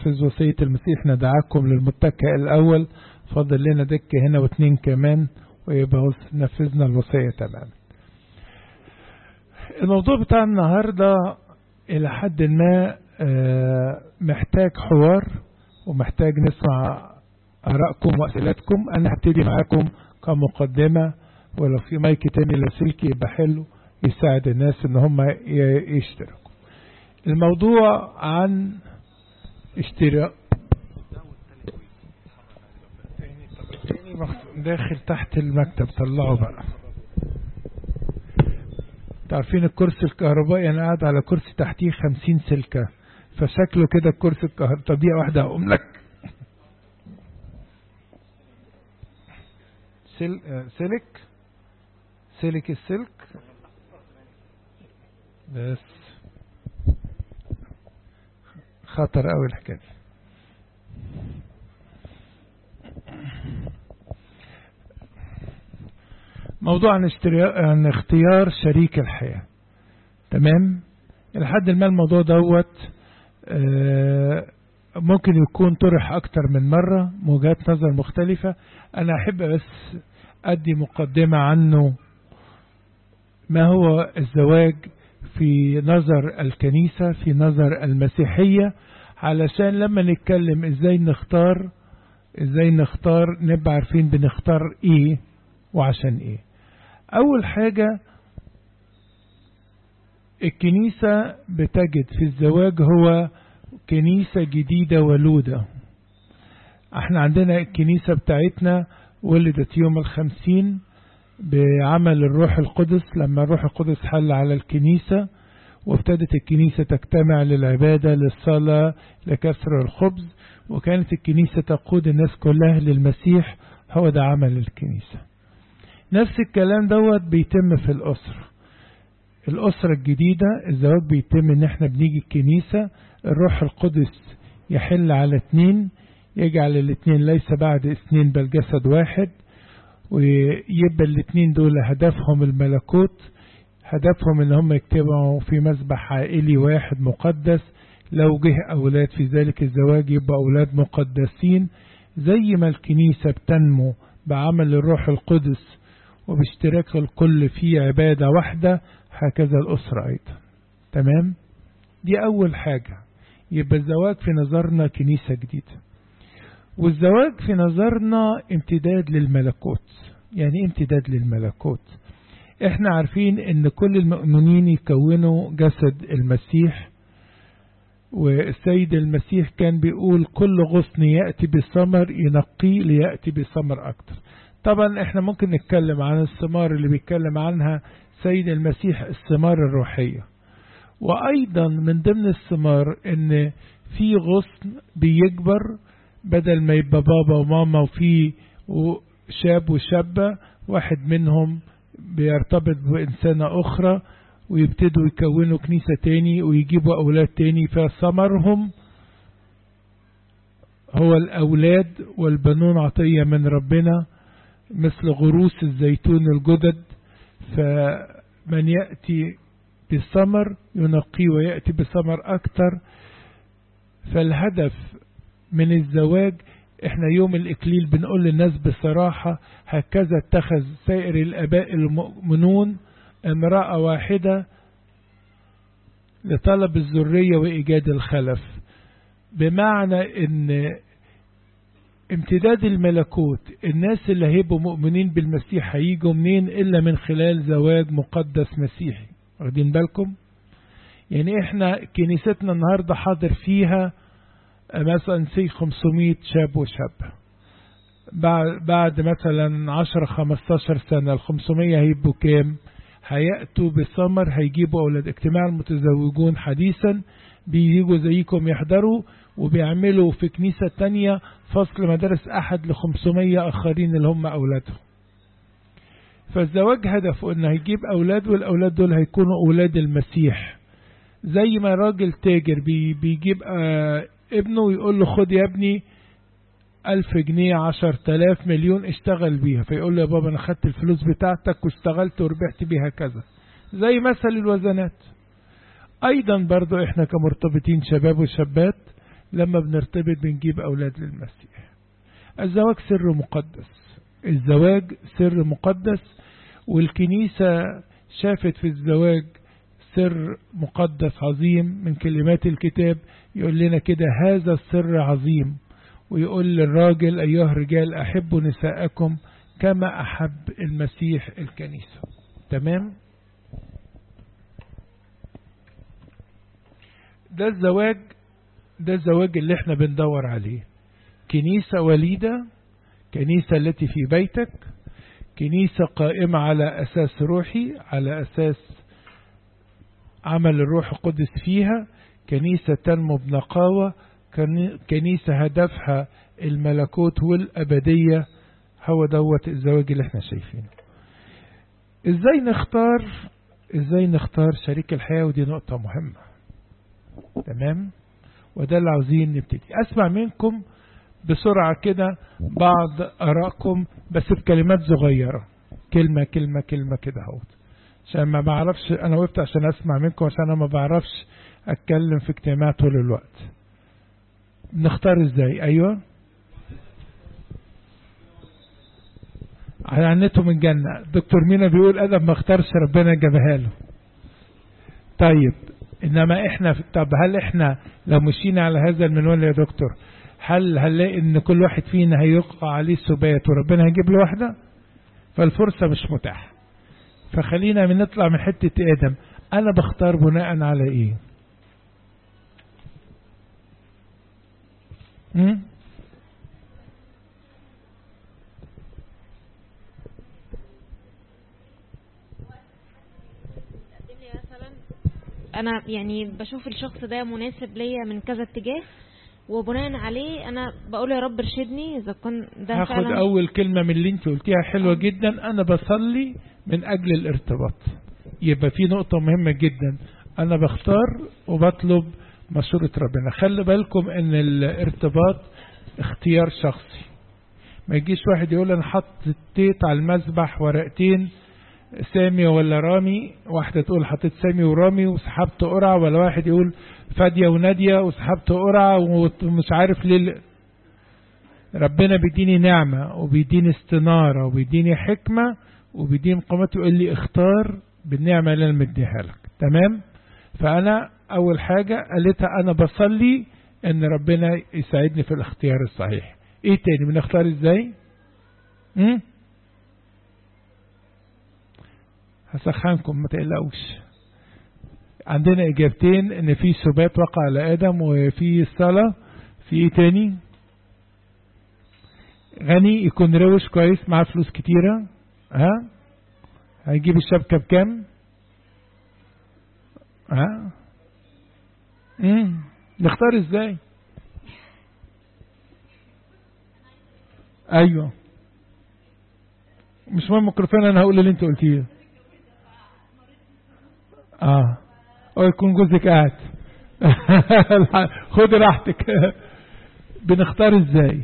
ننفذ وصية المسيح ندعاكم للمتكئ الأول فاضل لنا دكة هنا واتنين كمان ويبقى نفذنا الوصية تمام الموضوع بتاع النهاردة إلى حد ما محتاج حوار ومحتاج نسمع آرائكم وأسئلتكم أنا هبتدي معاكم كمقدمة ولو في مايك تاني لاسلكي يبقى حلو يساعد الناس ان هم يشتركوا الموضوع عن اشتراك داخل تحت المكتب طلعه بقى تعرفين الكرسي الكهربائي انا قاعد على كرسي تحتيه خمسين سلكة فشكله كده الكرسي الكهربائي طب دقيقة واحدة هقوم لك سل... سلك سلك السلك بس خطر قوي الحكايه موضوع عن, عن اختيار شريك الحياة تمام لحد ما الموضوع دوت ممكن يكون طرح اكتر من مرة موجات نظر مختلفة انا احب بس ادي مقدمة عنه ما هو الزواج في نظر الكنيسة في نظر المسيحية علشان لما نتكلم ازاي نختار ازاي نختار نبقى عارفين بنختار ايه وعشان ايه اول حاجة الكنيسة بتجد في الزواج هو كنيسة جديدة ولودة احنا عندنا الكنيسة بتاعتنا ولدت يوم الخمسين بعمل الروح القدس لما الروح القدس حل على الكنيسة وابتدت الكنيسة تجتمع للعبادة للصلاة لكسر الخبز وكانت الكنيسة تقود الناس كلها للمسيح هو ده عمل الكنيسة نفس الكلام دوت بيتم في الأسرة الأسرة الجديدة الزواج بيتم ان احنا بنيجي الكنيسة الروح القدس يحل على اتنين يجعل الاتنين ليس بعد اثنين بل جسد واحد ويبقى الاتنين دول هدفهم الملكوت هدفهم ان هم يجتمعوا في مسبح عائلي واحد مقدس لو جه اولاد في ذلك الزواج يبقى اولاد مقدسين زي ما الكنيسة بتنمو بعمل الروح القدس وباشتراك الكل في عبادة واحدة هكذا الأسرة أيضا تمام دي أول حاجة يبقى الزواج في نظرنا كنيسة جديدة والزواج في نظرنا امتداد للملكوت يعني امتداد للملكوت احنا عارفين ان كل المؤمنين يكونوا جسد المسيح والسيد المسيح كان بيقول كل غصن يأتي بثمر ينقيه ليأتي بثمر أكتر طبعا احنا ممكن نتكلم عن الثمار اللي بيتكلم عنها سيد المسيح الثمار الروحية وأيضا من ضمن الثمار ان في غصن بيكبر بدل ما يبقى بابا وماما وفي شاب وشابة واحد منهم بيرتبط بإنسانة أخرى ويبتدوا يكونوا كنيسة تاني ويجيبوا أولاد تاني فثمرهم هو الأولاد والبنون عطية من ربنا مثل غروس الزيتون الجدد فمن يأتي بالثمر ينقي ويأتي بثمر أكتر فالهدف من الزواج احنا يوم الإكليل بنقول للناس بصراحة هكذا اتخذ سائر الأباء المؤمنون امرأة واحدة لطلب الذرية وإيجاد الخلف بمعنى ان امتداد الملكوت الناس اللي هيبقوا مؤمنين بالمسيح هيجوا منين إلا من خلال زواج مقدس مسيحي واخدين بالكم يعني احنا كنيستنا النهاردة حاضر فيها مثلا سي 500 شاب وشاب بعد, بعد مثلا 10 15 سنة ال 500 هيبقوا كام هيأتوا بثمر هيجيبوا أولاد اجتماع المتزوجون حديثا بيجوا زيكم يحضروا وبيعملوا في كنيسة تانية فصل مدارس أحد ل 500 آخرين اللي هم أولادهم فالزواج هدفه انه هيجيب أولاد والأولاد دول هيكونوا أولاد المسيح زي ما راجل تاجر بي بيجيب آه ابنه ويقول له خد يا ابني ألف جنيه عشر تلاف مليون اشتغل بيها فيقول له يا بابا أنا خدت الفلوس بتاعتك واشتغلت وربحت بيها كذا زي مثل الوزنات أيضا برضو إحنا كمرتبطين شباب وشابات لما بنرتبط بنجيب أولاد للمسيح الزواج سر مقدس الزواج سر مقدس والكنيسة شافت في الزواج سر مقدس عظيم من كلمات الكتاب يقول لنا كده هذا السر عظيم ويقول للراجل أيها الرجال أحبوا نساءكم كما أحب المسيح الكنيسة تمام ده الزواج ده الزواج اللي احنا بندور عليه كنيسة وليدة كنيسة التي في بيتك كنيسة قائمة على أساس روحي على أساس عمل الروح القدس فيها كنيسة تنمو بنقاوة كنيسة هدفها الملكوت والأبدية هو دوت الزواج اللي احنا شايفينه ازاي نختار ازاي نختار شريك الحياة ودي نقطة مهمة تمام وده اللي عاوزين نبتدي اسمع منكم بسرعة كده بعض ارائكم بس بكلمات صغيرة كلمة كلمة كلمة كده اهوت عشان ما بعرفش انا وقفت عشان اسمع منكم عشان انا ما بعرفش اتكلم في اجتماع طول الوقت نختار ازاي ايوه عنته من جنة دكتور مينا بيقول ادم ما اختارش ربنا جابها له طيب انما احنا طب هل احنا لو مشينا على هذا المنوال يا دكتور هل هنلاقي ان كل واحد فينا هيقع عليه سبات وربنا هيجيب له واحده فالفرصه مش متاحه فخلينا من نطلع من حته ادم انا بختار بناء على ايه م? انا يعني بشوف الشخص ده مناسب ليا من كذا اتجاه وبناء عليه انا بقول يا رب ارشدني اذا كان ده هاخد فعلا اول كلمة من اللي انت قلتيها حلوة جدا انا بصلي من اجل الارتباط يبقى في نقطة مهمة جدا انا بختار وبطلب مشورة ربنا خلي بالكم ان الارتباط اختيار شخصي ما يجيش واحد يقول انا حطيت على المذبح ورقتين سامي ولا رامي واحدة تقول حطيت سامي ورامي وسحبت قرعة ولا واحد يقول فادية ونادية وسحبت قرعة ومش عارف ليه ربنا بيديني نعمة وبيديني استنارة وبيديني حكمة وبيديني قامته يقول لي اختار بالنعمة اللي انا مديها لك تمام فانا اول حاجة قالتها انا بصلي ان ربنا يساعدني في الاختيار الصحيح ايه تاني بنختار ازاي امم هسخنكم ما تقلقوش عندنا اجابتين ان في سبات وقع على ادم وفي الصلاة في ايه تاني غني يكون روش كويس معاه فلوس كتيرة ها هيجيب الشبكة بكام ها امم نختار ازاي ايوه مش مهم ميكروفون انا هقول اللي انت قلتيه اه او يكون جوزك قاعد خد راحتك بنختار ازاي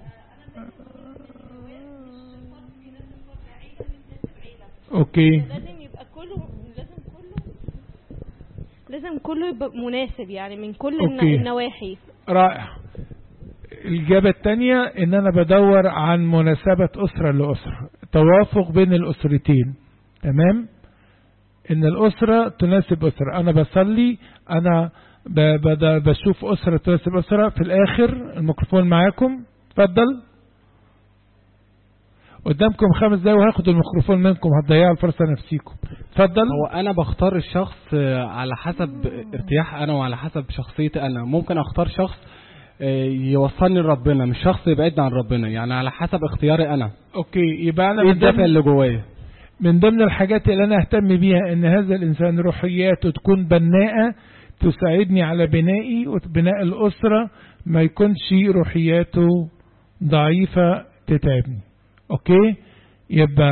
اوكي لازم يبقى كله لازم كله لازم كله يبقى مناسب يعني من كل الن- أوكي. النواحي رائع الإجابة الثانية إن أنا بدور عن مناسبة أسرة لأسرة توافق بين الأسرتين تمام إن الأسرة تناسب أسرة أنا بصلي أنا ب- بد- بشوف أسرة تناسب أسرة في الآخر الميكروفون معاكم اتفضل قدامكم خمس دقايق وهاخد الميكروفون منكم هتضيعوا الفرصة نفسيكم اتفضل هو انا بختار الشخص آه، على حسب ارتياح انا وعلى حسب شخصيتي انا ممكن اختار شخص آه، يوصلني لربنا مش شخص يبعدني عن ربنا يعني على حسب اختياري انا اوكي يبقى انا ايه من الدافع ضمن- اللي جوايا من ضمن الحاجات اللي أنا أهتم بيها إن هذا الإنسان روحياته تكون بناءة تساعدني على بنائي وبناء الأسرة ما يكونش روحياته ضعيفة تتعبني أوكي يبقى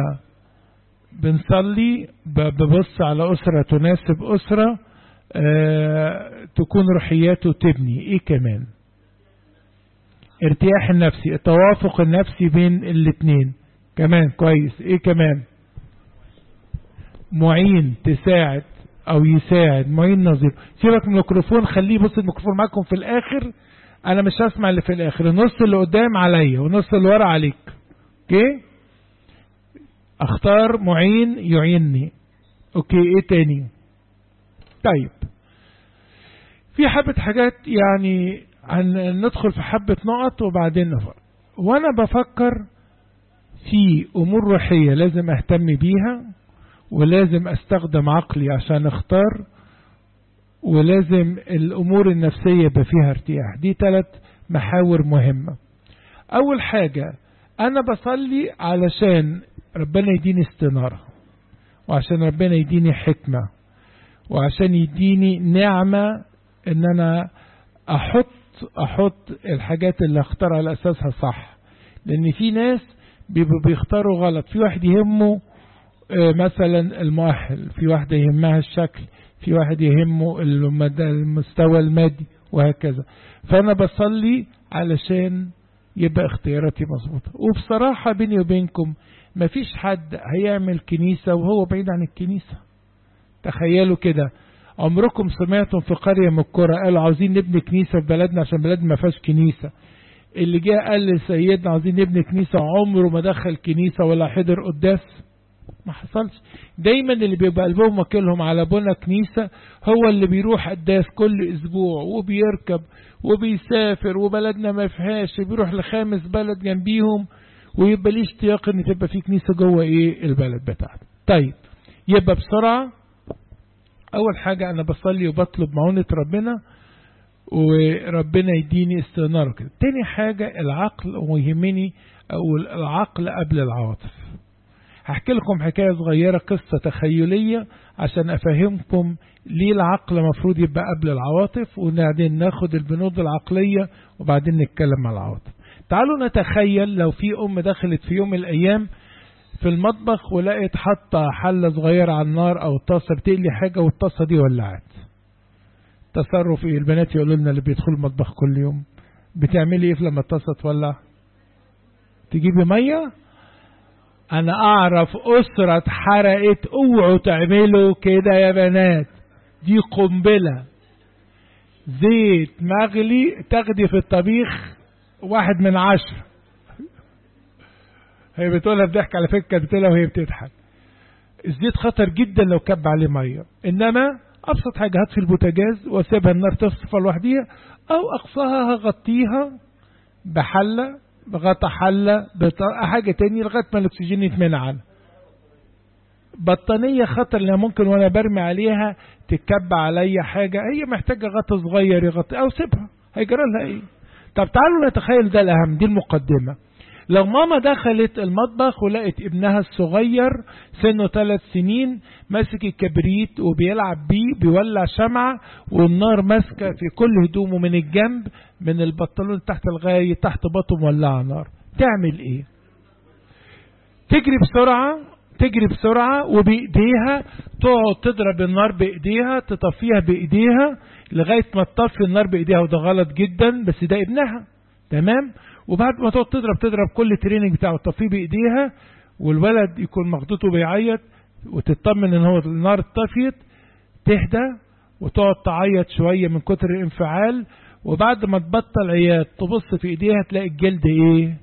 بنصلي ب- ببص على أسرة تناسب أسرة آه تكون روحياته تبني إيه كمان ارتياح النفسي التوافق النفسي بين الاتنين كمان كويس ايه كمان معين تساعد او يساعد معين نظير سيبك من الميكروفون خليه بص الميكروفون معاكم في الاخر انا مش هسمع اللي في الاخر النص اللي قدام عليا والنص اللي ورا عليك اوكي اختار معين يعيني اوكي ايه تاني طيب في حبة حاجات يعني ندخل في حبة نقط وبعدين نفر وانا بفكر في امور روحية لازم اهتم بيها ولازم استخدم عقلي عشان اختار ولازم الامور النفسية يبقى فيها ارتياح دي ثلاث محاور مهمة اول حاجة انا بصلي علشان ربنا يديني استنارة وعشان ربنا يديني حكمة وعشان يديني نعمة ان انا احط احط الحاجات اللي اختارها على اساسها صح لان في ناس بيبقوا بيختاروا غلط في واحد يهمه مثلا المؤهل في واحدة يهمها الشكل في واحد يهمه المستوى المادي وهكذا فانا بصلي علشان يبقى اختياراتي مظبوطة وبصراحة بيني وبينكم مفيش حد هيعمل كنيسة وهو بعيد عن الكنيسة تخيلوا كده عمركم سمعتم في قرية من القرى قالوا عاوزين نبني كنيسة في بلدنا عشان بلدنا ما فيهاش كنيسة اللي جه قال لسيدنا عاوزين نبني كنيسة عمره ما دخل كنيسة ولا حضر قداس ما حصلش دايما اللي بيبقى قلبهم وكلهم على بنا كنيسة هو اللي بيروح قداس كل اسبوع وبيركب وبيسافر وبلدنا ما فيهاش بيروح لخامس بلد جنبيهم ويبقى ليه اشتياق ان تبقى في كنيسة جوه ايه البلد بتاعته طيب يبقى بسرعة اول حاجة انا بصلي وبطلب معونة ربنا وربنا يديني استنارة كده تاني حاجة العقل ويهمني او العقل قبل العواطف هحكي لكم حكاية صغيرة قصة تخيلية عشان افهمكم ليه العقل مفروض يبقى قبل العواطف وبعدين ناخد البنود العقلية وبعدين نتكلم على العواطف تعالوا نتخيل لو في ام دخلت في يوم من الايام في المطبخ ولقيت حاطه حله صغيره على النار او طاسه بتقلي حاجه والطاسه دي ولعت تصرف ايه البنات يقولوا لنا اللي بيدخلوا المطبخ كل يوم بتعملي ايه لما الطاسه تولع تجيبي ميه انا اعرف اسره اتحرقت اوعوا تعملوا كده يا بنات دي قنبله زيت مغلي تاخدي في الطبيخ واحد من عشرة هي بتقولها بضحك على فكرة بتقولها وهي بتضحك الزيت خطر جدا لو كب عليه مية انما ابسط حاجة هات في البوتاجاز واسيبها النار تصفى لوحديها او اقصاها هغطيها بحلة بغطا حلة حاجة تانية لغاية ما الاكسجين يتمنع عنها بطانية خطر لان ممكن وانا برمي عليها تكب عليا حاجة هي محتاجة غطا صغير يغطي او سيبها هيجرى لها ايه طب تعالوا نتخيل ده الأهم دي المقدمة لو ماما دخلت المطبخ ولقت ابنها الصغير سنه ثلاث سنين ماسك الكبريت وبيلعب بيه بيولع شمعة والنار ماسكة في كل هدومه من الجنب من البنطلون تحت الغاية تحت بطنه مولعة نار تعمل ايه تجري بسرعة تجري بسرعة وبإيديها تقعد تضرب النار بإيديها تطفيها بإيديها لغاية ما تطفي النار بإيديها وده غلط جدا بس ده ابنها تمام وبعد ما تقعد تضرب تضرب كل تريننج بتاعه تطفيه بإيديها والولد يكون مخطوط وبيعيط وتطمن ان هو النار اتطفيت تهدى وتقعد تعيط شوية من كتر الانفعال وبعد ما تبطل عياط تبص في ايديها تلاقي الجلد ايه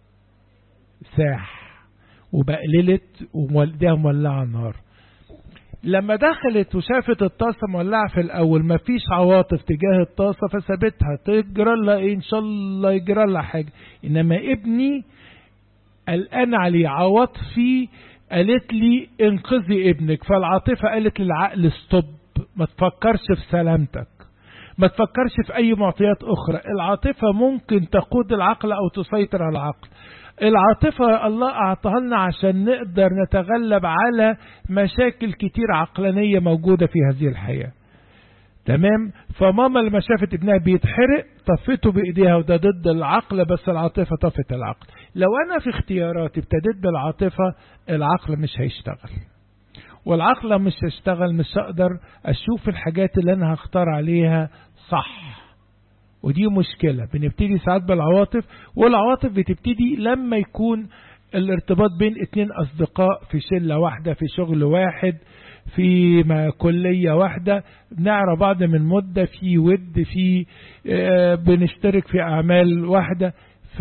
ساح وبقللت ومولدها مولعة النار لما دخلت وشافت الطاسة مولعة في الأول مفيش عواطف تجاه الطاسة فسابتها تجرى لها إيه إن شاء الله يجرى لها حاجة إنما ابني قلقان عليه عواطفي قالت لي انقذي ابنك فالعاطفة قالت للعقل ستوب ما تفكرش في سلامتك ما تفكرش في أي معطيات أخرى العاطفة ممكن تقود العقل أو تسيطر على العقل العاطفة الله أعطاها لنا عشان نقدر نتغلب على مشاكل كتير عقلانية موجودة في هذه الحياة تمام فماما لما شافت ابنها بيتحرق طفته بإيديها وده ضد العقل بس العاطفة طفت العقل لو أنا في اختياراتي ابتديت بالعاطفة العقل مش هيشتغل والعقل مش هيشتغل مش هقدر أشوف الحاجات اللي أنا هختار عليها صح ودي مشكلة بنبتدي ساعات بالعواطف والعواطف بتبتدي لما يكون الارتباط بين اتنين اصدقاء في شلة واحدة في شغل واحد في ما كلية واحدة نعرف بعض من مدة في ود في آه، بنشترك في أعمال واحدة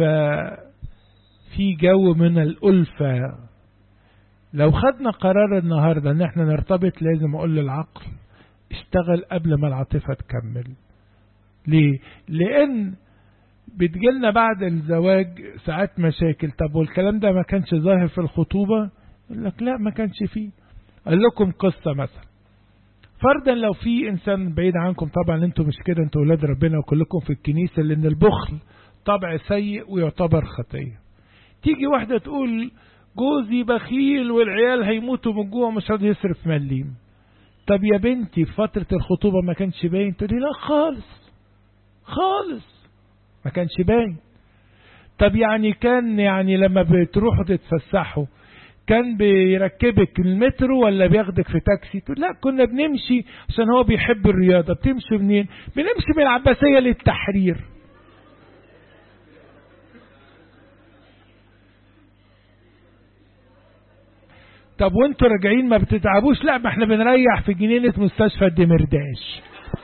ففي جو من الألفة لو خدنا قرار النهاردة ان احنا نرتبط لازم اقول للعقل اشتغل قبل ما العاطفة تكمل ليه لان بتجيلنا بعد الزواج ساعات مشاكل طب والكلام ده ما كانش ظاهر في الخطوبة يقول لك لا ما كانش فيه اقول لكم قصة مثلا فرضا لو في انسان بعيد عنكم طبعا انتم مش كده انتوا اولاد ربنا وكلكم في الكنيسة لان البخل طبع سيء ويعتبر خطية تيجي واحدة تقول جوزي بخيل والعيال هيموتوا من جوع مش راضي يصرف مليم طب يا بنتي في فترة الخطوبة ما كانش باين تقولي لا خالص خالص ما كانش باين طب يعني كان يعني لما بتروحوا تتفسحوا كان بيركبك المترو ولا بياخدك في تاكسي تقول لا كنا بنمشي عشان هو بيحب الرياضة بتمشي منين بنمشي من العباسية للتحرير طب وانتوا راجعين ما بتتعبوش لا ما احنا بنريح في جنينة مستشفى الدمرداش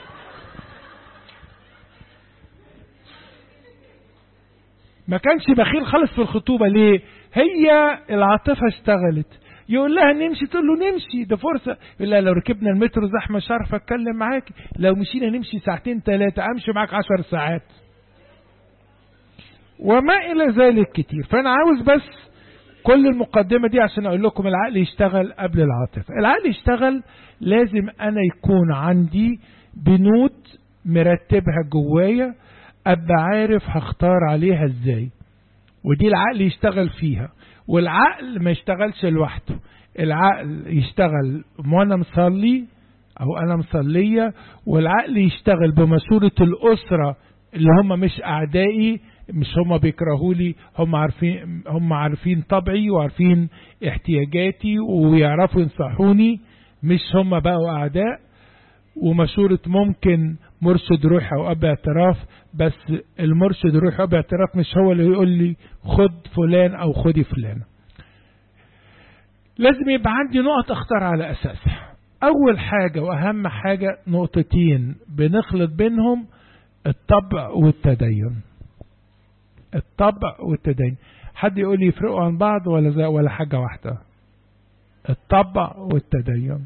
ما كانش بخيل خالص في الخطوبة ليه هي العاطفة اشتغلت يقول لها نمشي تقول له نمشي ده فرصة يقول لها لو ركبنا المترو زحمة مش هعرف اتكلم معاك لو مشينا نمشي ساعتين ثلاثة امشي معاك عشر ساعات وما الى ذلك كتير فانا عاوز بس كل المقدمة دي عشان اقول لكم العقل يشتغل قبل العاطفة العقل يشتغل لازم انا يكون عندي بنود مرتبها جوايا ابقى عارف هختار عليها ازاي ودي العقل يشتغل فيها والعقل ما يشتغلش لوحده العقل يشتغل وانا مصلي او انا مصلية والعقل يشتغل بمشورة الاسرة اللي هم مش اعدائي مش هم بيكرهوا لي هم عارفين هم عارفين طبعي وعارفين احتياجاتي ويعرفوا ينصحوني مش هم بقوا اعداء ومشورة ممكن مرشد روحي او اب اعتراف بس المرشد الروحي او اب اعتراف مش هو اللي يقول لي خد فلان او خدي فلان لازم يبقى عندي نقط اختار على اساسها اول حاجة واهم حاجة نقطتين بنخلط بينهم الطبع والتدين الطبع والتدين حد يقول لي يفرقوا عن بعض ولا زي ولا حاجة واحدة الطبع والتدين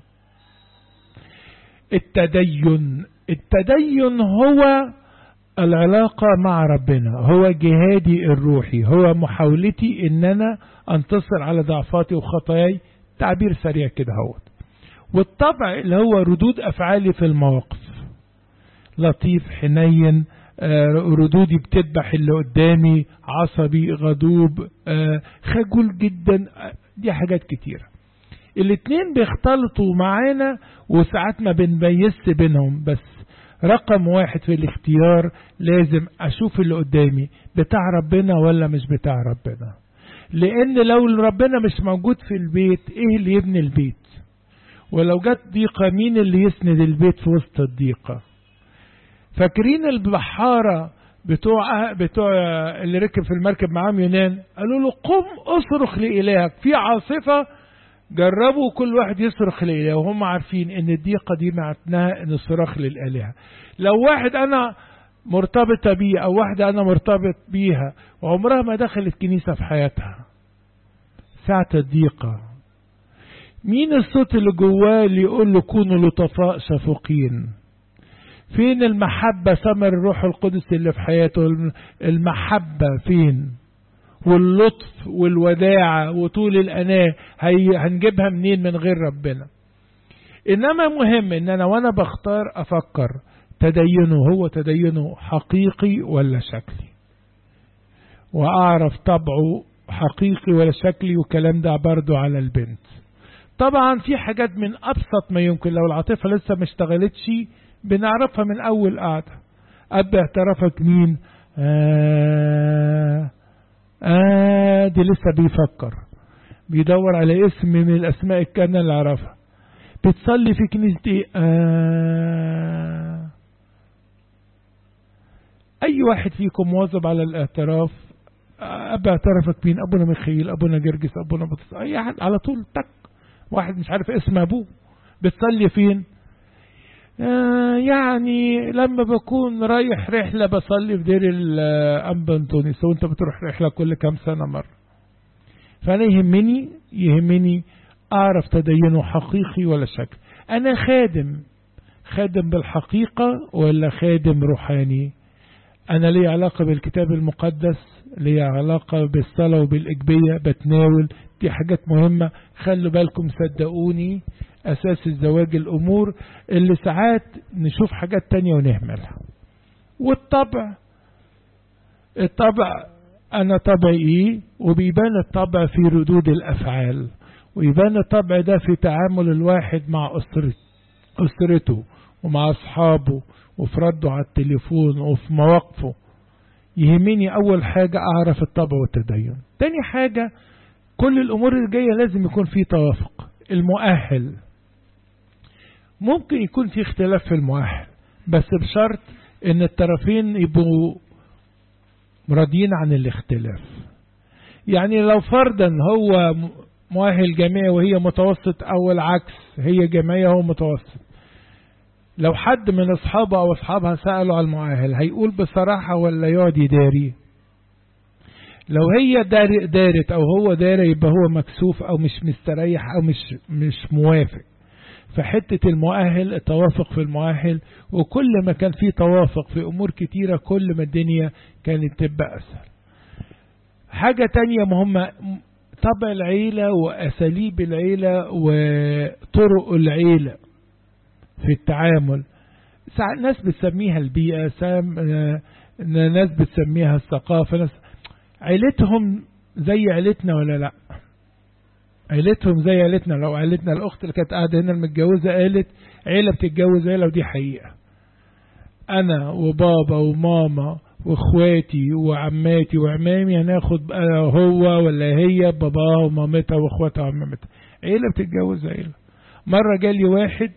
التدين التدين هو العلاقة مع ربنا هو جهادي الروحي هو محاولتي ان انا انتصر على ضعفاتي وخطاياي تعبير سريع كده هو والطبع اللي هو ردود افعالي في المواقف لطيف حنين ردودي بتذبح اللي قدامي عصبي غضوب خجول جدا دي حاجات كتيرة الاتنين بيختلطوا معانا وساعات ما بنميزش بينهم بس رقم واحد في الاختيار لازم اشوف اللي قدامي بتاع ربنا ولا مش بتاع ربنا لان لو ربنا مش موجود في البيت ايه اللي يبني البيت ولو جت ضيقة مين اللي يسند البيت في وسط الضيقة فاكرين البحارة بتوع بتوع اللي ركب في المركب معاهم يونان قالوا له قم اصرخ لإلهك في عاصفة جربوا كل واحد يصرخ لإله وهم عارفين ان الضيقة دي معناها ان الصراخ للآلهة لو واحد انا مرتبطة بيه او واحدة انا مرتبط بيها وعمرها ما دخلت كنيسة في حياتها ساعة الضيقة مين الصوت اللي جواه اللي يقول له كونوا لطفاء شفوقين فين المحبة ثمر الروح القدس اللي في حياته المحبة فين واللطف والوداعة وطول الأناة هنجيبها منين من غير ربنا إنما مهم إن أنا وأنا بختار أفكر تدينه هو تدينه حقيقي ولا شكلي وأعرف طبعه حقيقي ولا شكلي والكلام ده برضو على البنت طبعا في حاجات من أبسط ما يمكن لو العاطفة لسه ما اشتغلتش بنعرفها من أول قعدة أب اعترفك مين آه آه دي لسه بيفكر بيدور على اسم من الأسماء الكاملة اللي عرفها بتصلي في كنيستي آه أي واحد فيكم مواظب على الاعتراف أب اعترفك مين أبونا ميخيل أبونا جرجس أبونا بطس أي حد على طول تك واحد مش عارف اسم أبوه بتصلي فين آه يعني لما بكون رايح رحلة بصلي في دير الأنبا أنطونيوس وانت بتروح رحلة كل كام سنة مرة فأنا يهمني يهمني أعرف تدينه حقيقي ولا شكل أنا خادم خادم بالحقيقة ولا خادم روحاني أنا لي علاقة بالكتاب المقدس لي علاقة بالصلاة وبالإجبية بتناول دي حاجات مهمة خلوا بالكم صدقوني أساس الزواج الأمور اللي ساعات نشوف حاجات تانية ونهملها والطبع الطبع أنا طبعي إيه وبيبان الطبع في ردود الأفعال ويبان الطبع ده في تعامل الواحد مع أسرته أسرته ومع أصحابه وفي رده على التليفون وفي مواقفه يهمني أول حاجة أعرف الطبع والتدين تاني حاجة كل الأمور اللي جاية لازم يكون في توافق المؤهل ممكن يكون في اختلاف في المؤهل بس بشرط ان الطرفين يبقوا راضيين عن الاختلاف يعني لو فرضا هو مؤهل جامعي وهي متوسط او العكس هي جامعية هو متوسط لو حد من اصحابه او اصحابها سألوا على المؤهل هيقول بصراحة ولا يقعد يداري لو هي دار دارت او هو دار يبقى هو مكسوف او مش مستريح او مش مش موافق فحتة المؤهل التوافق في المؤهل وكل ما كان في توافق في امور كتيرة كل ما الدنيا كانت تبقى اسهل حاجة تانية مهمة طبع العيلة واساليب العيلة وطرق العيلة في التعامل ناس بتسميها البيئة ناس بتسميها الثقافة ناس عيلتهم زي عيلتنا ولا لا عيلتهم زي عيلتنا لو عيلتنا الاخت اللي كانت قاعده هنا المتجوزه قالت عيله بتتجوز عيله ودي حقيقه انا وبابا وماما واخواتي وعماتي وعمامي هناخد هو ولا هي باباها ومامتها واخواتها وعمامتها عيله بتتجوز عيله مره جالي واحد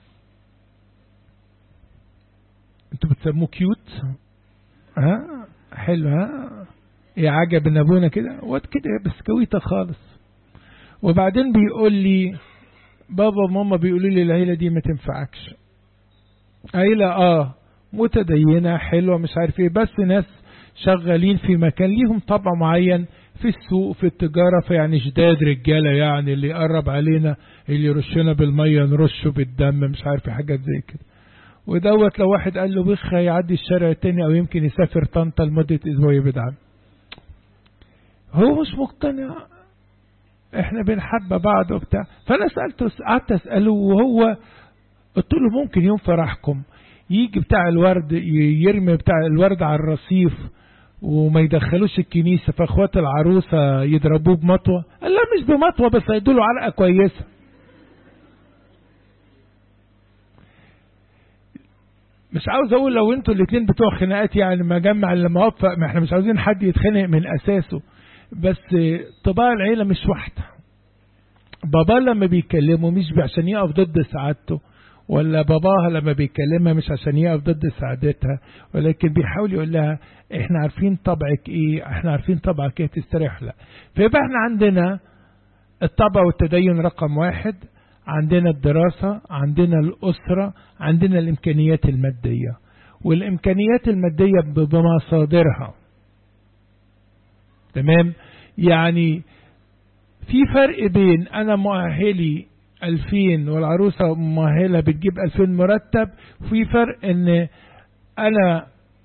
انتوا بتسموه كيوت ها حلو ها ايه عجب ان ابونا كده واد كده بسكويته خالص وبعدين بيقول لي بابا وماما بيقولوا لي العيله دي ما تنفعكش عيله اه متدينه حلوه مش عارف ايه بس ناس شغالين في مكان ليهم طبع معين في السوق في التجارة فيعني جداد رجالة يعني اللي يقرب علينا اللي يرشنا بالمية نرشه بالدم مش عارف حاجات زي كده ودوت لو واحد قال له بخ يعدي الشارع التاني او يمكن يسافر طنطا لمدة اسبوع يبعد عنه هو مش مقتنع احنا بنحب بعض وبتاع فانا سألته قعدت اسأله وهو قلت له ممكن يوم فرحكم يجي بتاع الورد يرمي بتاع الورد على الرصيف وما يدخلوش الكنيسة فاخوات العروسة يضربوه بمطوة قال لا مش بمطوة بس هيدوله علقة كويسة مش عاوز اقول لو انتوا الاثنين بتوع خناقات يعني ما جمع لما اوفق ما احنا مش عاوزين حد يتخانق من اساسه بس طباع العيلة مش واحدة بابا لما بيكلمه مش عشان يقف ضد سعادته ولا باباها لما بيكلمها مش عشان يقف ضد سعادتها ولكن بيحاول يقول لها احنا عارفين طبعك ايه احنا عارفين طبعك ايه تستريح لا فيبقى احنا عندنا الطبع والتدين رقم واحد عندنا الدراسة عندنا الأسرة عندنا الإمكانيات المادية والإمكانيات المادية بمصادرها تمام يعني في فرق بين أنا مؤهلي 2000 والعروسة مؤهلة بتجيب 2000 مرتب في فرق ان انا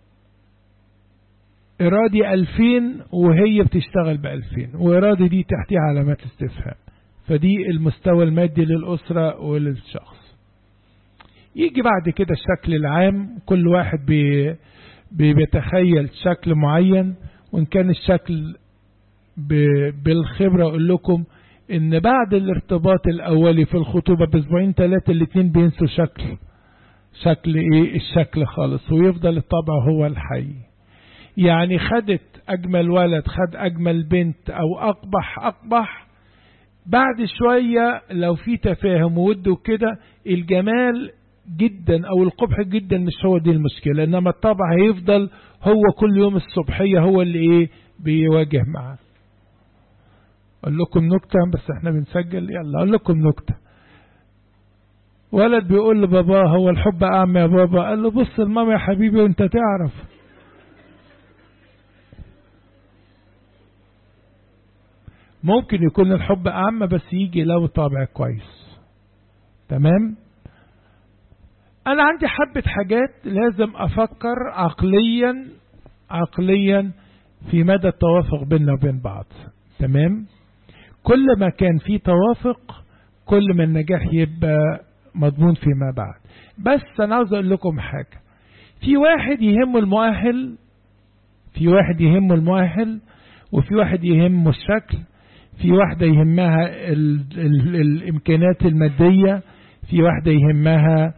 ارادي 2000 وهي بتشتغل ب 2000 وارادي دي تحتها علامات استفهام فدي المستوى المادي للأسرة وللشخص يجي بعد كده الشكل العام كل واحد بي بيتخيل شكل معين وإن كان الشكل بالخبرة أقول لكم ان بعد الارتباط الاولي في الخطوبة باسبوعين ثلاثة الاتنين بينسوا شكل شكل ايه الشكل خالص ويفضل الطبع هو الحي يعني خدت اجمل ولد خد اجمل بنت او اقبح اقبح بعد شوية لو في تفاهم وود وكده الجمال جدا او القبح جدا مش هو دي المشكلة انما الطبع هيفضل هو كل يوم الصبحية هو اللي ايه بيواجه معاه اقول لكم نكتة بس احنا بنسجل يلا اقول لكم نكتة ولد بيقول لباباه هو الحب أعمى يا بابا قال له بص الماما يا حبيبي وانت تعرف ممكن يكون الحب أعمى بس يجي له طابع كويس تمام أنا عندي حبة حاجات لازم أفكر عقليا عقليا في مدى التوافق بيننا وبين بعض تمام كل ما كان في توافق كل ما النجاح يبقى مضمون فيما بعد بس أنا عاوز أقول لكم حاجة في واحد يهمه المؤهل في واحد يهمه المؤهل وفي واحد يهمه الشكل في واحدة يهمها ال ال الإمكانات المادية في واحدة يهمها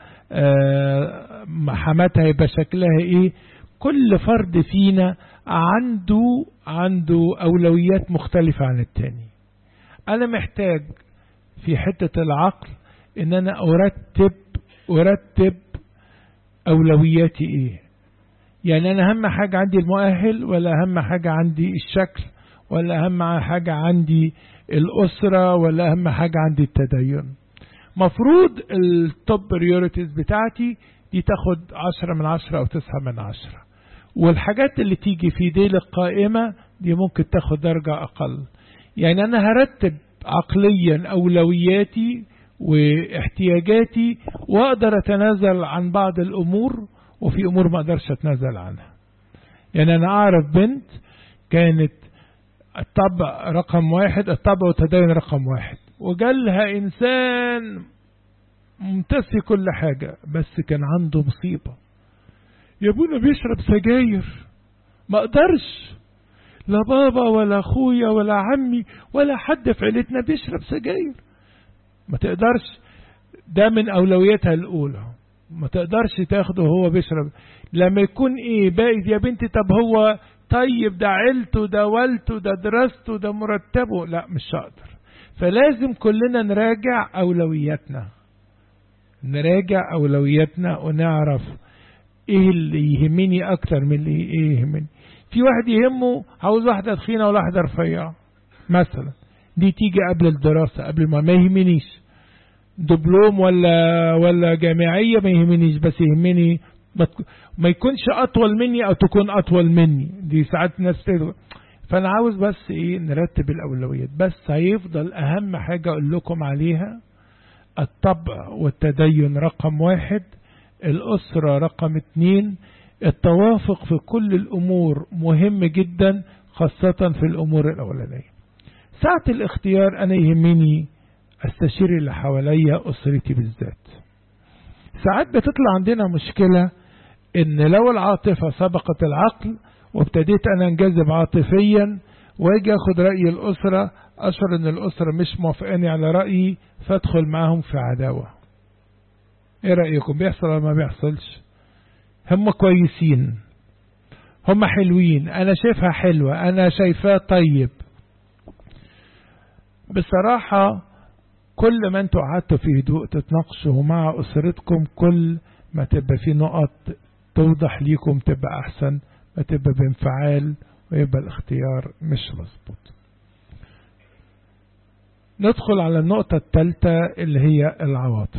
حماتها يبقى شكلها إيه كل فرد فينا عنده عنده أولويات مختلفة عن التاني أنا محتاج في حتة العقل إن أنا أرتب أرتب أولوياتي إيه يعني أنا أهم حاجة عندي المؤهل ولا أهم حاجة عندي الشكل ولا أهم حاجة عندي الأسرة ولا أهم حاجة عندي التدين مفروض التوب بريوريتيز بتاعتي دي تاخد عشرة من عشرة أو تسعة من عشرة والحاجات اللي تيجي في ديل القائمة دي ممكن تاخد درجة أقل يعني أنا هرتب عقليا أولوياتي واحتياجاتي وأقدر أتنازل عن بعض الأمور وفي أمور ما أقدرش أتنازل عنها يعني أنا أعرف بنت كانت الطبع رقم واحد الطبع والتدين رقم واحد وجالها إنسان ممتاز في كل حاجة بس كان عنده مصيبة يا ابونا بيشرب سجاير ما اقدرش لا بابا ولا اخويا ولا عمي ولا حد في عيلتنا بيشرب سجاير ما تقدرش ده من اولوياتها الاولى ما تقدرش تاخده وهو بيشرب لما يكون ايه باقي يا بنتي طب هو طيب ده عيلته ده والته ده دراسته ده مرتبه لا مش هقدر فلازم كلنا نراجع اولوياتنا نراجع اولوياتنا ونعرف ايه اللي يهمني اكتر من اللي ايه يهمني في واحد يهمه عاوز واحده تخينه ولا واحده رفيعه مثلا دي تيجي قبل الدراسه قبل ما ما يهمنيش دبلوم ولا ولا جامعيه ما يهمنيش بس يهمني ما يكونش اطول مني او تكون اطول مني دي ساعات ناس تقول فانا عاوز بس ايه نرتب الاولويات بس هيفضل اهم حاجه اقول لكم عليها الطبع والتدين رقم واحد الأسرة رقم اتنين التوافق في كل الأمور مهم جدا خاصة في الأمور الأولانية ساعة الاختيار أنا يهمني أستشير اللي حواليا أسرتي بالذات ساعات بتطلع عندنا مشكلة إن لو العاطفة سبقت العقل وابتديت أنا انجذب عاطفيا واجي اخد رأي الأسرة أشعر إن الأسرة مش موافقاني على رأيي فادخل معاهم في عداوة ايه رأيكم بيحصل ولا ما بيحصلش هم كويسين هم حلوين انا شايفها حلوة انا شايفاه طيب بصراحة كل ما انتوا قعدتوا في هدوء تتناقشوا مع اسرتكم كل ما تبقى في نقط توضح ليكم تبقى احسن ما تبقى بانفعال ويبقى الاختيار مش مظبوط ندخل على النقطة الثالثة اللي هي العواطف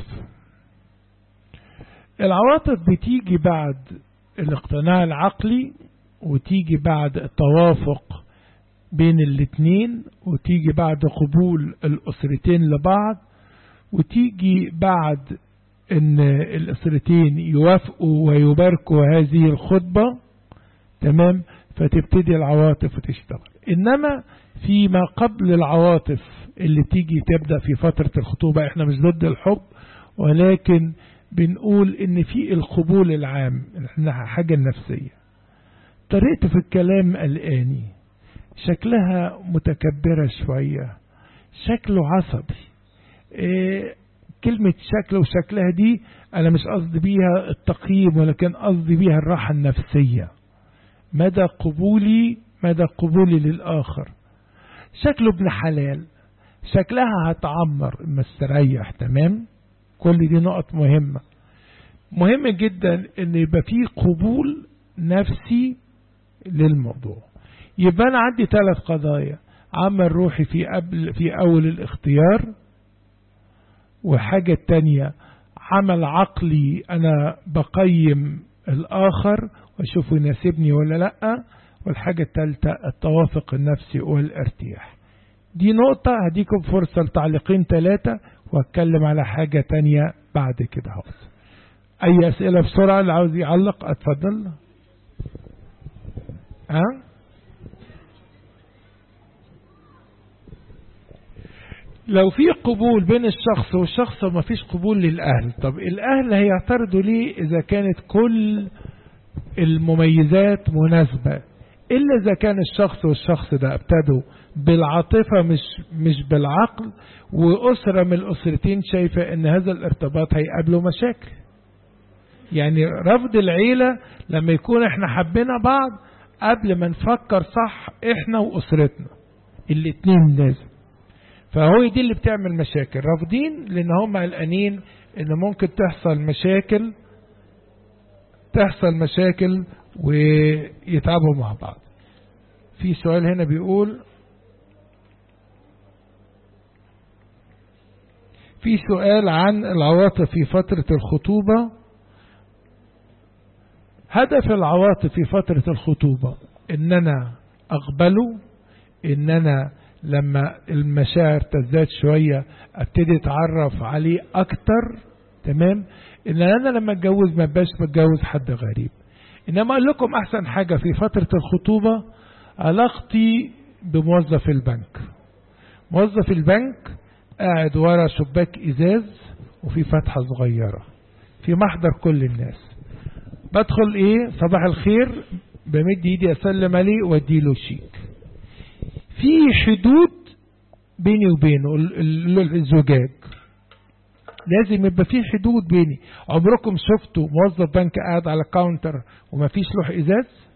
العواطف بتيجي بعد الاقتناع العقلي وتيجي بعد التوافق بين الاتنين وتيجي بعد قبول الأسرتين لبعض وتيجي بعد ان الأسرتين يوافقوا ويباركوا هذه الخطبة تمام فتبتدي العواطف وتشتغل إنما فيما قبل العواطف اللي تيجي تبدأ في فترة الخطوبة احنا مش ضد الحب ولكن بنقول ان في القبول العام انها حاجة نفسية طريقته في الكلام قلقاني شكلها متكبرة شوية شكله عصبي إيه كلمة شكله وشكلها دي أنا مش قصدي بيها التقييم ولكن قصدي بيها الراحة النفسية مدى قبولي مدى قبولي للآخر شكله ابن حلال شكلها هتعمر مستريح تمام كل دي نقط مهمة مهم جدا ان يبقى في قبول نفسي للموضوع يبقى انا عندي ثلاث قضايا عمل روحي في قبل في اول الاختيار وحاجة تانية عمل عقلي أنا بقيم الآخر وأشوفه يناسبني ولا لأ والحاجة الثالثة التوافق النفسي والارتياح دي نقطة هديكم فرصة لتعليقين ثلاثة واتكلم على حاجة تانية بعد كده هوت أي أسئلة بسرعة اللي عاوز يعلق اتفضل ها أه؟ لو في قبول بين الشخص والشخص وما فيش قبول للأهل طب الأهل هيعترضوا ليه إذا كانت كل المميزات مناسبة إلا إذا كان الشخص والشخص ده ابتدوا بالعاطفة مش, مش بالعقل وأسرة من الأسرتين شايفة إن هذا الارتباط هيقابله مشاكل يعني رفض العيلة لما يكون احنا حبينا بعض قبل ما نفكر صح احنا وأسرتنا الاتنين لازم فهو دي اللي بتعمل مشاكل رافضين لان هم قلقانين ان ممكن تحصل مشاكل تحصل مشاكل ويتعبوا مع بعض في سؤال هنا بيقول في سؤال عن العواطف في فترة الخطوبة هدف العواطف في فترة الخطوبة ان انا اقبله ان انا لما المشاعر تزداد شوية ابتدي اتعرف عليه اكتر تمام ان انا لما اتجوز ما بقاش بتجوز حد غريب انما اقول لكم احسن حاجة في فترة الخطوبة علاقتي بموظف البنك موظف البنك قاعد ورا شباك ازاز وفي فتحة صغيرة في محضر كل الناس بدخل ايه صباح الخير بمد ايدي اسلم عليه واديله شيك في حدود بيني وبينه الزجاج لازم يبقى في حدود بيني عمركم شفتوا موظف بنك قاعد على كاونتر وما فيش لوح ازاز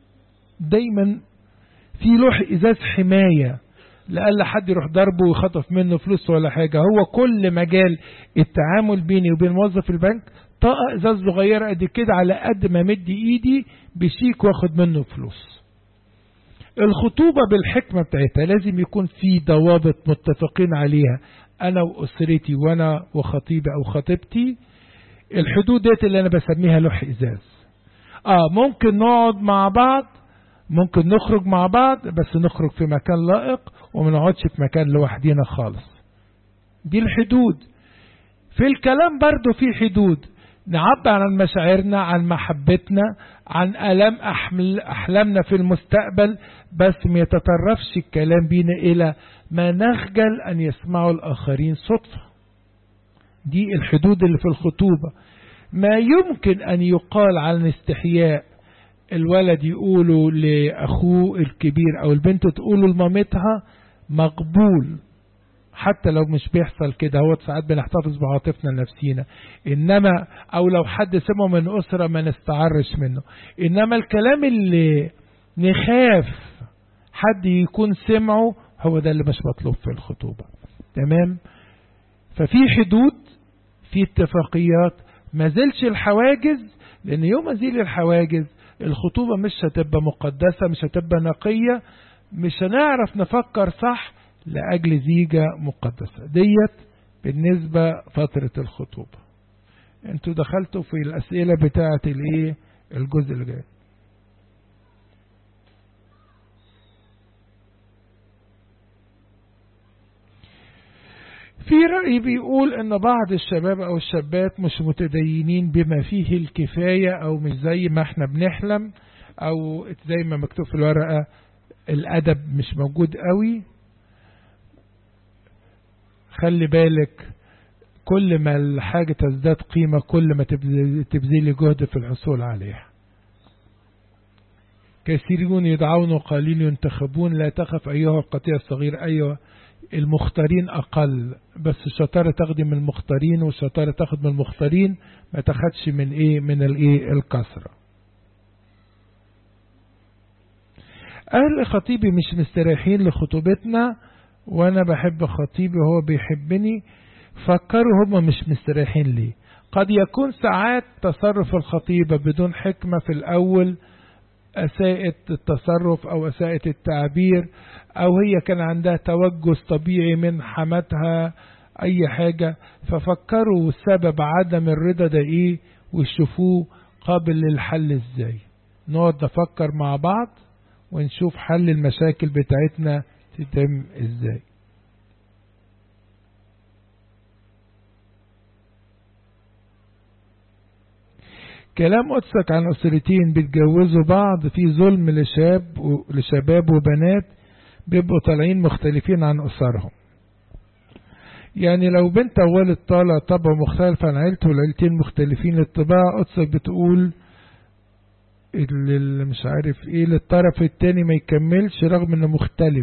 دايما في لوح ازاز حماية لألا حد يروح ضربه ويخطف منه فلوس ولا حاجة هو كل مجال التعامل بيني وبين موظف البنك طاقة ازاز صغيرة قد كده على قد ما مد ايدي بشيك واخد منه فلوس الخطوبة بالحكمة بتاعتها لازم يكون في ضوابط متفقين عليها أنا وأسرتي وأنا وخطيبي أو خطيبتي الحدود ديت اللي أنا بسميها لوح إزاز آه ممكن نقعد مع بعض ممكن نخرج مع بعض بس نخرج في مكان لائق وما نقعدش في مكان لوحدينا خالص دي الحدود في الكلام برضو في حدود نعبر عن مشاعرنا عن محبتنا عن ألم أحمل أحلامنا في المستقبل بس ما يتطرفش الكلام بينا إلى ما نخجل أن يسمعوا الآخرين صدفة دي الحدود اللي في الخطوبة ما يمكن أن يقال عن استحياء الولد يقوله لأخوه الكبير أو البنت تقوله لمامتها مقبول حتى لو مش بيحصل كده هو ساعات بنحتفظ بعاطفنا لنفسينا انما او لو حد سمعه من اسره ما نستعرش منه انما الكلام اللي نخاف حد يكون سمعه هو ده اللي مش مطلوب في الخطوبه تمام ففي حدود في اتفاقيات ما زلش الحواجز لان يوم ازيل الحواجز الخطوبه مش هتبقى مقدسه مش هتبقى نقيه مش هنعرف نفكر صح لأجل زيجة مقدسة ديت بالنسبة فترة الخطوبة انتوا دخلتوا في الأسئلة بتاعة الايه الجزء اللي جاي في رأي بيقول ان بعض الشباب او الشابات مش متدينين بما فيه الكفاية او مش زي ما احنا بنحلم او زي ما مكتوب في الورقة الادب مش موجود قوي خلي بالك كل ما الحاجة تزداد قيمة كل ما تبذلي جهد في الحصول عليها كثيرون يدعون وقليل ينتخبون لا تخف أيها القطيع الصغير أيها المختارين أقل بس الشطارة تاخدي من المختارين والشطارة تاخد من المختارين ما تاخدش من إيه من الإيه الكسرة أهل خطيبي مش مستريحين لخطوبتنا وانا بحب خطيبي وهو بيحبني فكروا هم مش مستريحين ليه قد يكون ساعات تصرف الخطيبة بدون حكمة في الأول أساءت التصرف أو أساءت التعبير أو هي كان عندها توجس طبيعي من حماتها اي حاجة ففكروا سبب عدم الرضا ده ايه ويشوفوه قابل للحل ازاي نقعد نفكر مع بعض ونشوف حل المشاكل بتاعتنا تتم ازاي كلام قدسك عن أسرتين بيتجوزوا بعض في ظلم لشاب لشباب وبنات بيبقوا طالعين مختلفين عن أسرهم يعني لو بنت أول طالع طبع مختلف عن عيلته والعيلتين مختلفين الطباع قدسك بتقول اللي مش عارف ايه للطرف التاني ما يكملش رغم انه مختلف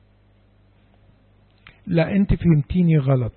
لا انت فهمتيني غلط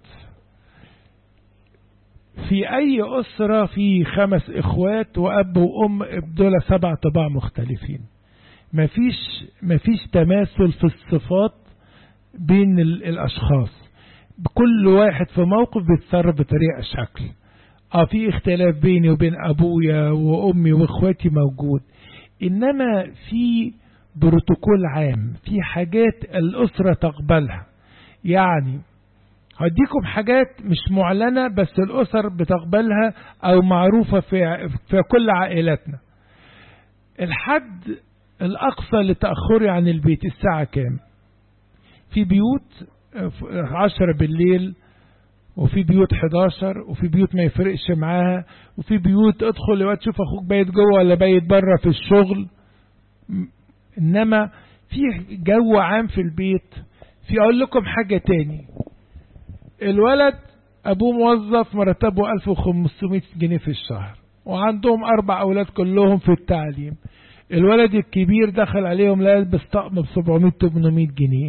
في اي اسرة في خمس اخوات واب وام دول سبع طباع مختلفين مفيش مفيش تماثل في الصفات بين الاشخاص كل واحد في موقف بيتصرف بطريقة شكل اه في اختلاف بيني وبين ابويا وامي واخواتي موجود انما في بروتوكول عام في حاجات الاسرة تقبلها يعني هديكم حاجات مش معلنة بس الأسر بتقبلها أو معروفة في, في كل عائلاتنا الحد الأقصى لتأخري عن البيت الساعة كام في بيوت عشرة بالليل وفي بيوت 11 وفي بيوت ما يفرقش معاها وفي بيوت ادخل يا تشوف اخوك بايت جوه ولا بايت بره في الشغل انما في جو عام في البيت في اقول لكم حاجة تاني الولد ابوه موظف مرتبه 1500 جنيه في الشهر وعندهم اربع اولاد كلهم في التعليم الولد الكبير دخل عليهم لا يلبس طقم ب 700 800 جنيه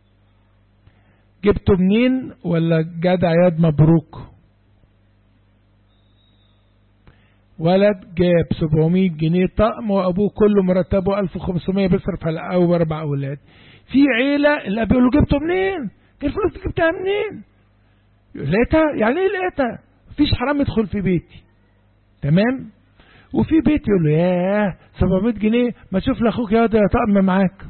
جبته منين ولا جدع ياد مبروك ولد جاب 700 جنيه طقم وابوه كله مرتبه 1500 بيصرف على اول اربع اولاد في عيله اللي بيقول له جبته منين الفلوس دي جبتها منين لقيتها يعني ايه لقيتها مفيش حرام يدخل في بيتي تمام وفي بيت يقول له ياه 700 جنيه ما تشوف لاخوك يا ده طقم معاك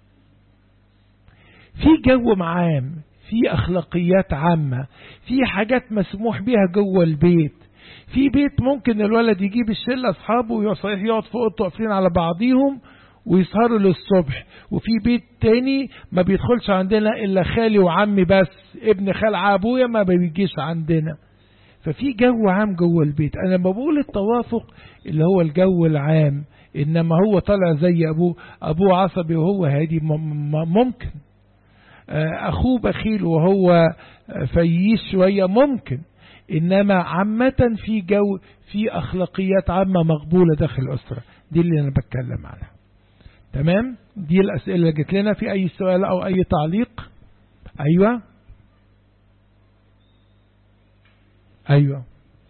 في جو عام في اخلاقيات عامة في حاجات مسموح بيها جوه البيت في بيت ممكن الولد يجيب الشله اصحابه صحيح يقعد في اوضته قافلين على بعضيهم ويسهروا للصبح وفي بيت تاني ما بيدخلش عندنا الا خالي وعمي بس ابن خال ابويا ما بيجيش عندنا ففي جو عام جوه البيت انا لما بقول التوافق اللي هو الجو العام انما هو طالع زي ابوه ابوه عصبي وهو هادي ممكن اخوه بخيل وهو فييس شويه ممكن انما عامه في جو في اخلاقيات عامه مقبوله داخل الاسره دي اللي انا بتكلم عنها تمام دي الأسئلة اللي جت لنا في أي سؤال أو أي تعليق أيوة أيوة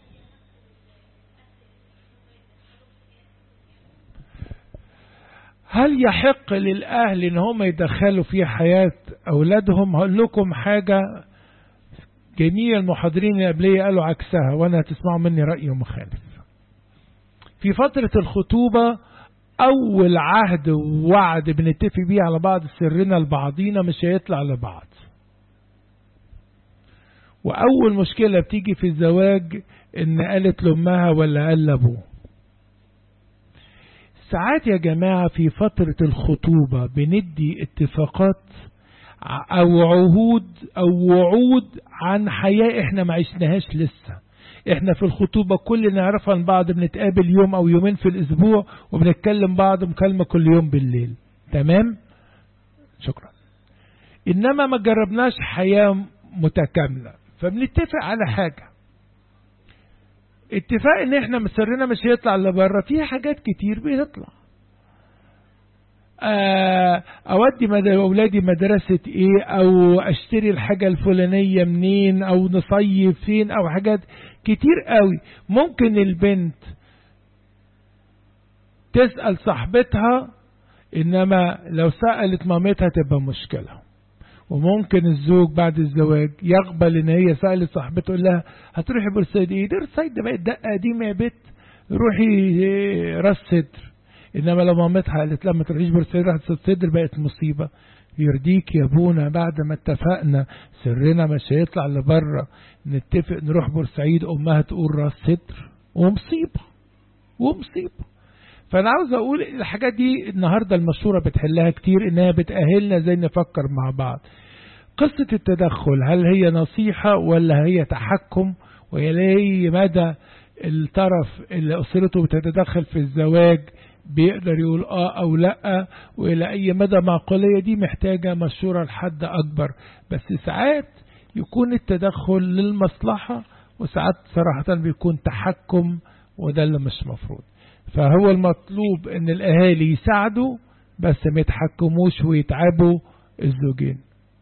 هل يحق للأهل إن هم يدخلوا في حياة أولادهم هقول لكم حاجة جميع المحاضرين اللي قبلية قالوا عكسها وأنا هتسمعوا مني رأي مخالف في فترة الخطوبة أول عهد ووعد بنتفق بيه على بعض سرنا لبعضينا مش هيطلع لبعض وأول مشكلة بتيجي في الزواج إن قالت لأمها ولا قال لأبوه ساعات يا جماعة في فترة الخطوبة بندي اتفاقات أو عهود أو وعود عن حياة إحنا ما عشناهاش لسه احنا في الخطوبة كل نعرفها عن بعض بنتقابل يوم او يومين في الاسبوع وبنتكلم بعض مكالمة كل يوم بالليل تمام شكرا انما ما جربناش حياة متكاملة فبنتفق على حاجة اتفاق ان احنا مسرنا مش هيطلع لبره في حاجات كتير بتطلع اودي مد... اولادي مدرسة ايه او اشتري الحاجة الفلانية منين او نصيف فين او حاجات كتير قوي ممكن البنت تسأل صاحبتها انما لو سألت مامتها تبقى مشكلة وممكن الزوج بعد الزواج يقبل ان هي سألت صاحبته تقول لها هتروحي بورسعيد ايه ده بورسعيد ده بقت دقة قديمة يا بيت روحي راس صدر انما لو مامتها قالت لها ما تروحيش بورسعيد راحت صدر بقت مصيبه يرضيك يا ابونا بعد ما اتفقنا سرنا مش هيطلع لبره نتفق نروح بورسعيد امها تقول راس صدر ومصيبه ومصيبه فانا عاوز اقول الحاجات دي النهارده المشوره بتحلها كتير انها بتاهلنا ازاي نفكر مع بعض قصه التدخل هل هي نصيحه ولا هي تحكم وهي مدى الطرف اللي اسرته بتتدخل في الزواج بيقدر يقول اه او لا والى اي مدى معقوليه دي محتاجه مشوره لحد اكبر بس ساعات يكون التدخل للمصلحه وساعات صراحه بيكون تحكم وده اللي مش مفروض فهو المطلوب ان الاهالي يساعدوا بس ما يتحكموش ويتعبوا الزوجين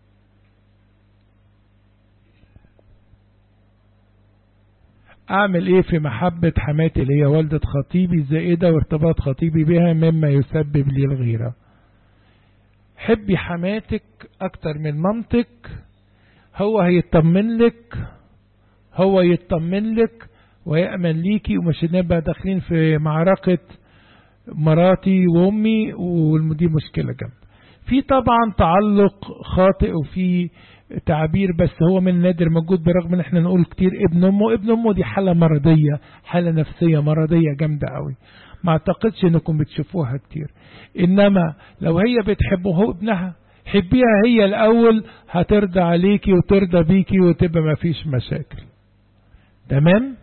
اعمل ايه في محبة حماتي اللي هي والدة خطيبي الزائدة وارتباط خطيبي بها مما يسبب لي الغيرة حبي حماتك اكتر من مامتك هو هيطمن لك هو يطمن لك ويأمن ليكي ومش نبقى داخلين في معركة مراتي وامي ودي مشكلة جنب في طبعا تعلق خاطئ وفي تعبير بس هو من نادر موجود برغم ان احنا نقول كتير ابن امه ابن امه دي حالة مرضية حالة نفسية مرضية جامدة قوي ما اعتقدش انكم بتشوفوها كتير انما لو هي بتحبه هو ابنها حبيها هي الاول هترضى عليكي وترضى بيكي وتبقى ما فيش مشاكل تمام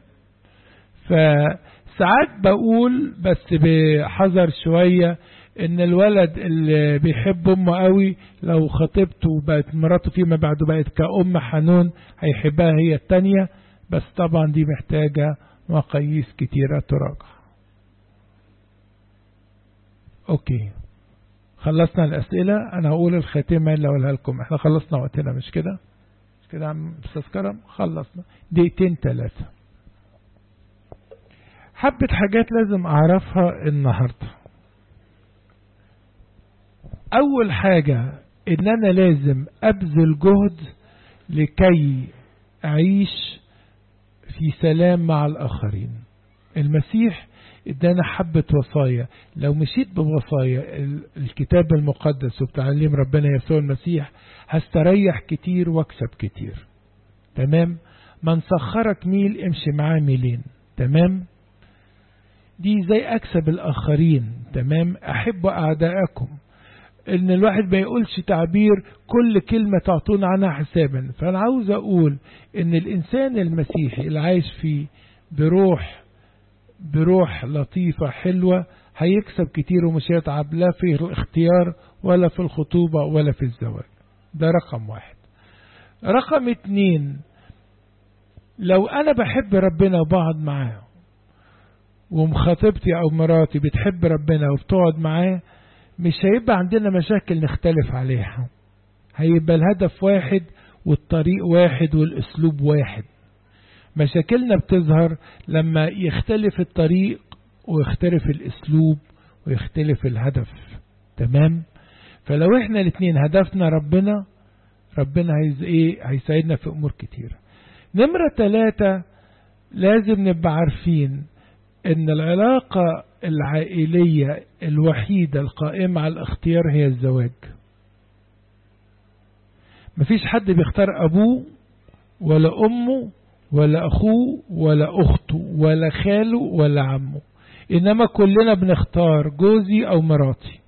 فساعات بقول بس بحذر شوية ان الولد اللي بيحب امه قوي لو خطيبته وبقت مراته فيما بعد بقت كأم حنون هيحبها هي التانية بس طبعا دي محتاجة مقاييس كتيرة تراجع اوكي خلصنا الاسئلة انا هقول الخاتمة اللي اقولها لكم احنا خلصنا وقتنا مش كده مش كده يا عم استاذ كرم خلصنا دقيقتين ثلاثة حبة حاجات لازم اعرفها النهارده أول حاجة إن أنا لازم أبذل جهد لكي أعيش في سلام مع الآخرين المسيح ادانا حبة وصايا لو مشيت بوصايا الكتاب المقدس وبتعليم ربنا يسوع المسيح هستريح كتير واكسب كتير تمام من سخرك ميل امشي معاه ميلين تمام دي زي اكسب الاخرين تمام احب اعدائكم ان الواحد ما يقولش تعبير كل كلمة تعطون عنها حسابا فانا عاوز اقول ان الانسان المسيحي اللي عايش فيه بروح بروح لطيفة حلوة هيكسب كتير ومش هيتعب لا في الاختيار ولا في الخطوبة ولا في الزواج ده رقم واحد رقم اتنين لو انا بحب ربنا وبقعد معاه ومخاطبتي او مراتي بتحب ربنا وبتقعد معاه مش هيبقى عندنا مشاكل نختلف عليها هيبقى الهدف واحد والطريق واحد والاسلوب واحد مشاكلنا بتظهر لما يختلف الطريق ويختلف الاسلوب ويختلف الهدف تمام فلو احنا الاثنين هدفنا ربنا ربنا هيز ايه هيساعدنا في امور كتير نمرة ثلاثة لازم نبقى عارفين ان العلاقة العائلية الوحيدة القائمة على الاختيار هي الزواج مفيش حد بيختار ابوه ولا امه ولا اخوه ولا اخته ولا خاله ولا عمه انما كلنا بنختار جوزي او مراتي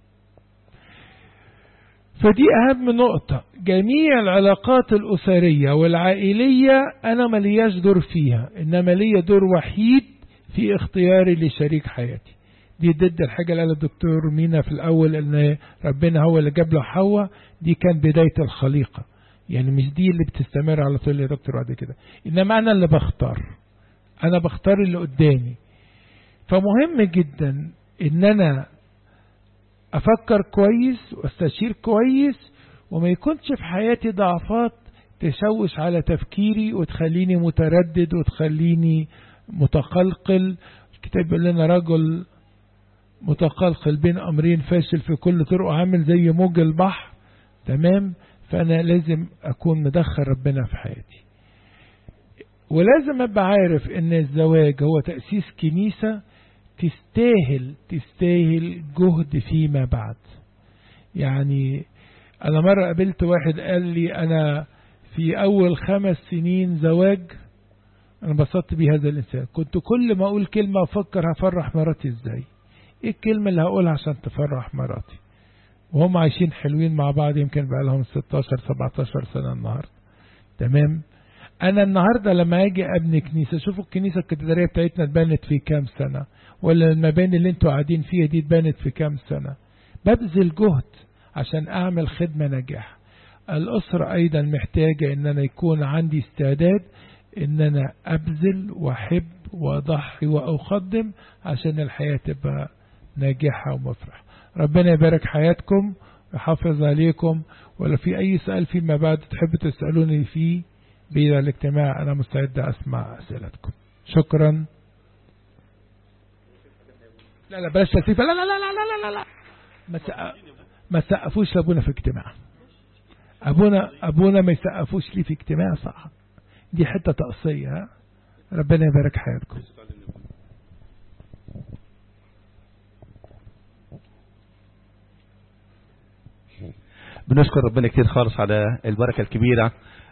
فدي اهم نقطة جميع العلاقات الاسرية والعائلية انا ملياش دور فيها انما ليا دور وحيد في اختياري لشريك حياتي دي ضد الحاجة اللي قالها الدكتور مينا في الأول إن ربنا هو اللي جاب له حواء دي كان بداية الخليقة يعني مش دي اللي بتستمر على طول يا دكتور بعد كده إنما أنا اللي بختار أنا بختار اللي قدامي فمهم جدا إن أنا أفكر كويس واستشير كويس وما يكونش في حياتي ضعفات تشوش على تفكيري وتخليني متردد وتخليني متقلقل الكتاب بيقول لنا رجل متقلقل بين امرين فاشل في كل طرقه عامل زي موج البحر تمام فانا لازم اكون مدخل ربنا في حياتي ولازم ابقى عارف ان الزواج هو تأسيس كنيسة تستاهل تستاهل جهد فيما بعد يعني أنا مرة قابلت واحد قال لي أنا في أول خمس سنين زواج أنا انبسطت بيه هذا الإنسان كنت كل ما أقول كلمة أفكر هفرح مراتي إزاي إيه الكلمة اللي هقولها عشان تفرح مراتي وهم عايشين حلوين مع بعض يمكن بقى لهم 16 17 سنة النهاردة تمام أنا النهاردة لما أجي أبني كنيسة شوفوا الكنيسة الكاتدرائية بتاعتنا اتبنت في كام سنة ولا المباني اللي انتوا قاعدين فيها دي اتبنت في كام سنة ببذل جهد عشان أعمل خدمة نجاح الأسرة أيضا محتاجة أن أنا يكون عندي استعداد أن أنا أبذل وأحب وأضحي وأقدم عشان الحياة تبقى ناجحة ومفرحة ربنا يبارك حياتكم ويحافظ عليكم ولو في أي سؤال فيما بعد تحب تسألوني فيه بإلى الاجتماع أنا مستعد أسمع أسئلتكم شكرا لا لا بلاش تسيفة لا لا لا لا لا لا لا ما سقف ما سقفوش لابونا في اجتماع ابونا ابونا ما يسقفوش لي في اجتماع صح دي حته تقصيه ها ربنا يبارك حياتكم بنشكر ربنا كتير خالص على البركة الكبيرة